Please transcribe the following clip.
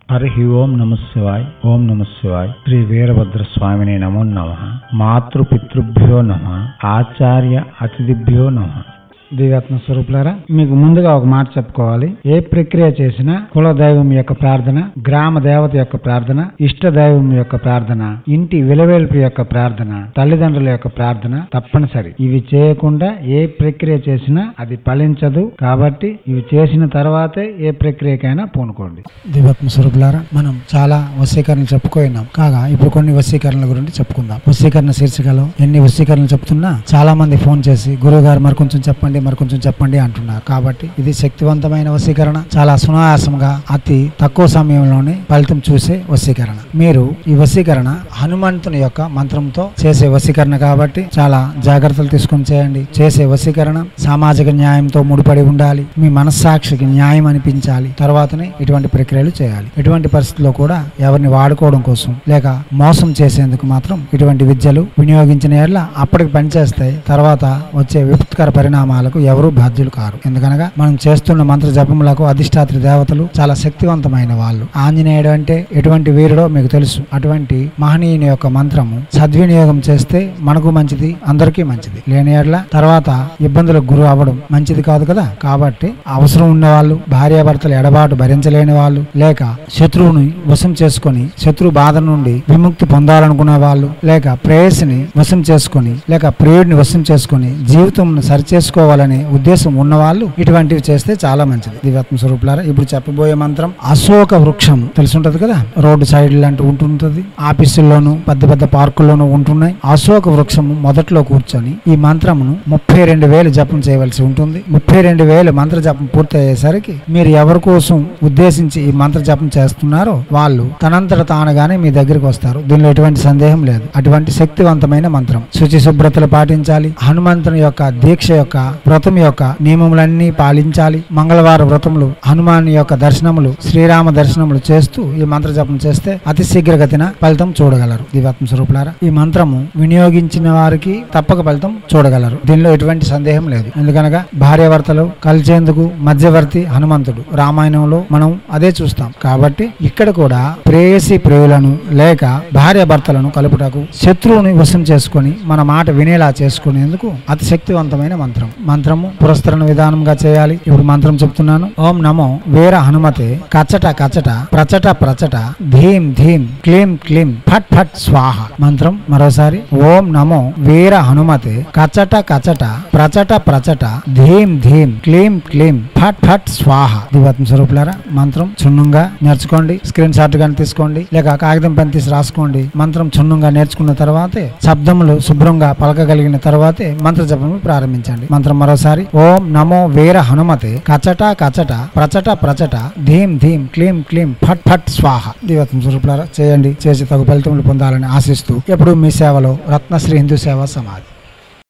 హరి ఓం నమ శివాయ్ ఓం నమ శివాయ్ శ్రీ వీరభద్ర స్వామిని నమో నమ మాతృపితృభ్యో నమ ఆచార్య అతిథిభ్యో నమ దివ్యాత్మ స్వరూపులారా మీకు ముందుగా ఒక మాట చెప్పుకోవాలి ఏ ప్రక్రియ చేసినా కుల దైవం యొక్క ప్రార్థన గ్రామ దేవత యొక్క ప్రార్థన ఇష్ట దైవం యొక్క ప్రార్థన ఇంటి విలవేల్పు యొక్క ప్రార్థన తల్లిదండ్రుల యొక్క ప్రార్థన తప్పనిసరి ఇవి చేయకుండా ఏ ప్రక్రియ చేసినా అది ఫలించదు కాబట్టి ఇవి చేసిన తర్వాతే ఏ ప్రక్రియకైనా పూనుకోండి దివాత్మ స్వరూపులారా మనం చాలా వశీకరణలు చెప్పుకున్నాం కాగా ఇప్పుడు కొన్ని వశీకరణల గురించి చెప్పుకుందాం వశీకరణ శీర్షికలో ఎన్ని వశీకరణలు చెప్తున్నా చాలా మంది ఫోన్ చేసి గురువు గారు మరి కొంచెం చెప్పండి మరి కొంచెం చెప్పండి అంటున్నారు కాబట్టి ఇది శక్తివంతమైన వశీకరణ చాలా సునాయాసంగా అతి తక్కువ సమయంలోనే ఫలితం చూసే వశీకరణ మీరు ఈ వశీకరణ హనుమంతుని యొక్క మంత్రంతో చేసే వశీకరణ కాబట్టి చాలా జాగ్రత్తలు తీసుకొని చేయండి చేసే వశీకరణ సామాజిక న్యాయంతో ముడిపడి ఉండాలి మీ మనస్సాక్షికి న్యాయం అనిపించాలి తర్వాతనే ఇటువంటి ప్రక్రియలు చేయాలి ఎటువంటి పరిస్థితుల్లో కూడా ఎవరిని వాడుకోవడం కోసం లేక మోసం చేసేందుకు మాత్రం ఇటువంటి విద్యలు వినియోగించిన ఎడ్ల అప్పటికి పనిచేస్తాయి తర్వాత వచ్చే విపత్కర పరిణామాలకు ఎవరూ బాధ్యులు కారు ఎందుకనగా మనం చేస్తున్న మంత్ర జపములకు అధిష్టాత్రి దేవతలు చాలా శక్తివంతమైన వాళ్ళు ఆంజనేయుడు అంటే ఎటువంటి వీరుడో మీకు తెలుసు అటువంటి మహనీయుని యొక్క మంత్రము సద్వినియోగం చేస్తే మనకు మంచిది అందరికీ మంచిది లేని ఎడ్ల తర్వాత ఇబ్బందులకు గురి అవ్వడం మంచిది కాదు కదా కాబట్టి అవసరం ఉన్న వాళ్ళు భార్యాభర్తల ఎడబాటు భరించలేని వాళ్ళు లేక శత్రువుని వశం చేసుకొని శత్రు బాధ నుండి విముక్తి పొందాలనుకునే వాళ్ళు లేక ప్రేయసిని వశం చేసుకొని లేక ప్రియుడిని వశం చేసుకొని జీవితం సరిచేసుకోవాలనే ఉద్దేశం ఉన్న వాళ్ళు ఇటువంటివి చేస్తే చాలా మంచిది దివ్యాత్మ స్వరూపులారా ఇప్పుడు చెప్పబోయే మంత్రం అశోక వృక్షం తెలుసుంటది కదా రోడ్డు సైడ్ లాంటి ఉంటుంటది ఆఫీసుల్లోను పెద్ద పెద్ద పార్కుల్లోనూ ఉంటున్నాయి అశోక వృక్షము మొదట్లో కూర్చొని ఈ మంత్రమును ముప్పై రెండు వేలు జపం చేయవలసి ఉంటుంది ముప్పై రెండు వేలు మంత్ర జపం పూర్తి అయ్యేసరికి మీరు ఎవరి కోసం ఉద్దేశించి ఈ మంత్ర జపం చేస్తున్నారో వాళ్ళు తనంతట తానుగానే మీ దగ్గరికి వస్తారు దీనిలో ఎటువంటి సందేహం లేదు అటువంటి శక్తివంతమైన మంత్రం శుచి శుభ్రతలు పాటించాలి హనుమంతుని యొక్క దీక్ష యొక్క వ్రతం యొక్క నియమములన్నీ పాలించాలి మంగళవార వ్రతములు హనుమాన్ యొక్క దర్శనములు శ్రీరామ దర్శనములు చేస్తూ ఈ మంత్ర జపం చేస్తే అతి శీఘ్రగతిన ఫలితం చూడగలరు దివాత్మ స్వరూపులారా ఈ మంత్రము వినియోగించిన వారికి తప్పక ఫలితం చూడగలరు దీనిలో ఎటువంటి సందేహం లేదు ఎందుకనగా భార్యాభర్తలు కలిసేందుకు మధ్యవర్తి హనుమంతుడు రామాయణంలో మనం అదే చూస్తాం కాబట్టి ఇక్కడ కూడా ప్రేయసి ప్రియులను లేక భార్యాభర్తలను కలుపుటకు శత్రువుని వశం చేసుకొని మన మాట వినేలా చేసుకునేందుకు అతి శక్తివంతమైన మంత్రం మంత్రము పురస్కరణ విధానంగా చేయాలి ఇప్పుడు మంత్రం చెప్తున్నాను ఓం నమో వీర హనుమతే కచట కచట ప్రచట ప్రచట ధీం ధీం క్లీం క్లీం ఫట్ ఫట్ స్వాహ మంత్రం మరోసారి ఓం నమో వీర హనుమతే కచట కచట ప్రచట ప్రచట ధీం ధీం క్లీం క్లీం ఫట్ ఫట్ స్వాహ దివాత్మ స్వరూపులారా మంత్రం క్షుణ్ణంగా నేర్చుకోండి స్క్రీన్ షాట్ గాని తీసుకోండి లేక కాగితం పెన్ తీసి రాసుకోండి మంత్రం క్షుణ్ణంగా నేర్చుకున్న తర్వాతే శబ్దములు శుభ్రంగా పలకగలిగిన తర్వాతే మంత్ర జపము ప్రారంభించండి మంత్రం మరోసారి ఓం నమో వీర హనుమతే కచట కచట ప్రచట ప్రచట ధీం ధీం క్లీం క్లీం ఫట్ ఫట్ స్వాహ దివతం స్వరూపులారా చేయండి చేసి తగు ఫలితములు పొందాలని ఆశిస్తూ ఎప్పుడు మీ సేవలో రత్నశ్రీ హిందూ సేవా సమాధి